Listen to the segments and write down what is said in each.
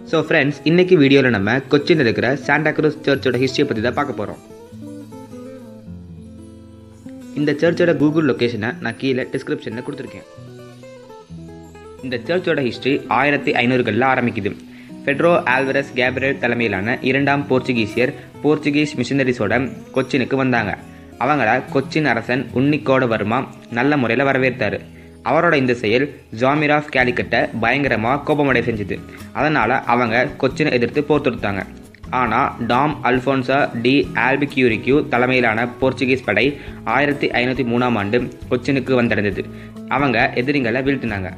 so friends இன்னைக்கு வீடியோவில் நம்ம கொச்சின் இருக்கிற சாண்டா க்ரூஸ் சர்ச்சோட ஹிஸ்ட்ரியை பற்றி தான் பார்க்க போகிறோம் இந்த சர்ச்சோட கூகுள் லொக்கேஷனை நான் கீழே டிஸ்கிரிப்ஷனில் கொடுத்துருக்கேன் இந்த சர்ச்சோட ஹிஸ்ட்ரி ஆயிரத்தி ஐநூறுகளில் ஆரம்பிக்குது ஃபெட்ரோ ஆல்வரஸ் கேப்ரியல் தலைமையிலான இரண்டாம் போர்ச்சுகீசியர் போர்ச்சுகீஸ் மிஷனரிஸோட கொச்சினுக்கு வந்தாங்க அவங்கள கொச்சின் அரசன் உன்னிக்கோட வர்மா நல்ல முறையில் வரவேற்றாரு அவரோட இந்த செயல் ஜாமிர் ஆஃப் கேலிக்கட்டை பயங்கரமாக கோபமடை செஞ்சுது அதனால் அவங்க கொச்சினை எதிர்த்து போர் தொடுத்தாங்க ஆனால் டாம் அல்ஃபோன்சா டி ஆல்பிக்யூரிக்யூ தலைமையிலான போர்ச்சுகீஸ் படை ஆயிரத்தி ஐநூற்றி மூணாம் ஆண்டு கொச்சினுக்கு வந்தடைந்தது அவங்க எதிரிங்களை வீழ்த்தினாங்க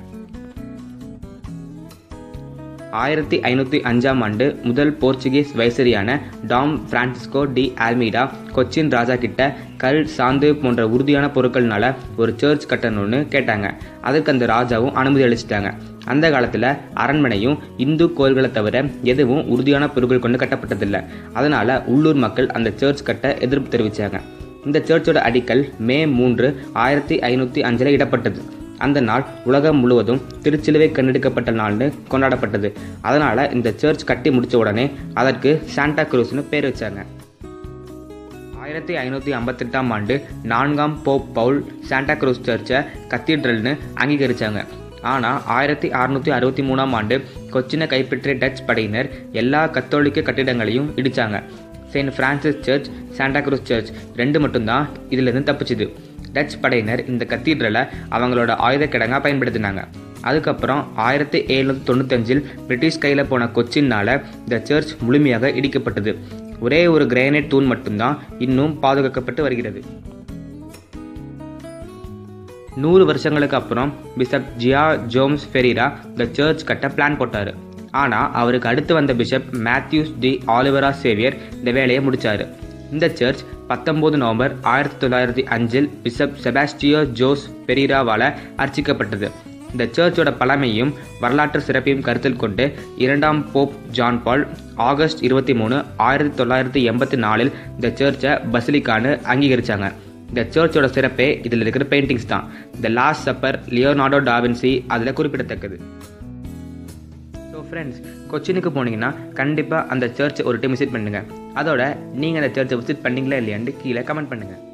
ஆயிரத்தி ஐநூற்றி அஞ்சாம் ஆண்டு முதல் போர்ச்சுகீஸ் வைசரியான Dom Francisco de Almeida Cochin ராஜா கிட்ட கல் சாந்து போன்ற உறுதியான பொருட்கள்னால ஒரு சர்ச் கட்டணும்னு கேட்டாங்க அதுக்கு அந்த ராஜாவும் அனுமதி அளிச்சிட்டாங்க அந்த காலத்தில் அரண்மனையும் இந்து கோயில்களை தவிர எதுவும் உறுதியான பொருட்கள் கொண்டு கட்டப்பட்டதில்லை அதனால உள்ளூர் மக்கள் அந்த சர்ச் கட்ட எதிர்ப்பு தெரிவித்தாங்க இந்த சர்ச்சோட அடிக்கல் மே மூன்று ஆயிரத்தி ஐநூற்றி அஞ்சில் இடப்பட்டது அந்த நாள் உலகம் முழுவதும் திருச்சிலுவை கண்டெடுக்கப்பட்ட நாள்னு கொண்டாடப்பட்டது அதனால் இந்த சர்ச் கட்டி முடித்த உடனே அதற்கு சாண்டா குரூஸ்னு பேர் வச்சாங்க ஆயிரத்தி ஐநூற்றி ஐம்பத்தெட்டாம் ஆண்டு நான்காம் போப் பவுல் சாண்டா குரூஸ் சர்ச்சை கத்தீட்ரல்னு அங்கீகரித்தாங்க ஆனால் ஆயிரத்தி அறுநூற்றி அறுபத்தி மூணாம் ஆண்டு கொச்சினை கைப்பற்றிய டச் படையினர் எல்லா கத்தோலிக்க கட்டிடங்களையும் இடித்தாங்க saint Francis church Santa Cruz church ரெண்டு மட்டும்தான் இதிலிருந்து தப்பிச்சுது டச் படையினர் இந்த கத்தீட்ரலை அவங்களோட ஆயுத கிடங்காக பயன்படுத்தினாங்க அதுக்கப்புறம் ஆயிரத்தி எழுநூற்றி தொண்ணூத்தஞ்சில் பிரிட்டிஷ் கையில் போன கொச்சினால் இந்த சர்ச் முழுமையாக இடிக்கப்பட்டது ஒரே ஒரு கிரானைட் தூண் மட்டும்தான் இன்னும் பாதுகாக்கப்பட்டு வருகிறது நூறு வருஷங்களுக்கு அப்புறம் பிஷப் ஜியா ஜோம்ஸ் ஃபெரிரா இந்த சர்ச் கட்ட பிளான் போட்டார் ஆனால் அவருக்கு அடுத்து வந்த bishop Mathews de Oliveira Xavier இந்த வேலையை முடித்தார் இந்த சர்ச் பத்தொம்போது நவம்பர் ஆயிரத்தி தொள்ளாயிரத்தி அஞ்சில் பிஷப் செபாஸ்டியோ ஜோஸ் பெரீராவால் அர்ச்சிக்கப்பட்டது இந்த சர்ச்சோட பழமையும் வரலாற்று சிறப்பையும் கருத்தில் கொண்டு இரண்டாம் போப் ஜான் பால் ஆகஸ்ட் இருபத்தி மூணு ஆயிரத்தி தொள்ளாயிரத்தி எண்பத்தி நாலில் இந்த சர்ச்சை பசிலிக்கான்னு அங்கீகரித்தாங்க இந்த சர்ச்சோட சிறப்பே இதில் இருக்கிற பெயிண்டிங்ஸ் தான் இந்த லாஸ்ட் சப்பர் லியோனார்டோ டாவின்சி அதில் குறிப்பிடத்தக்கது ஸோ ஃப்ரெண்ட்ஸ் கொச்சினுக்கு போனீங்கன்னா கண்டிப்பாக அந்த சர்ச்சை ஒரு டைம் விசிட் பண்ணுங்கள் அதோட நீங்கள் அந்த சர்ச்சை விசிட் பண்ணீங்களா இல்லையான்னு கீழே கமெண்ட் பண்ணுங்கள்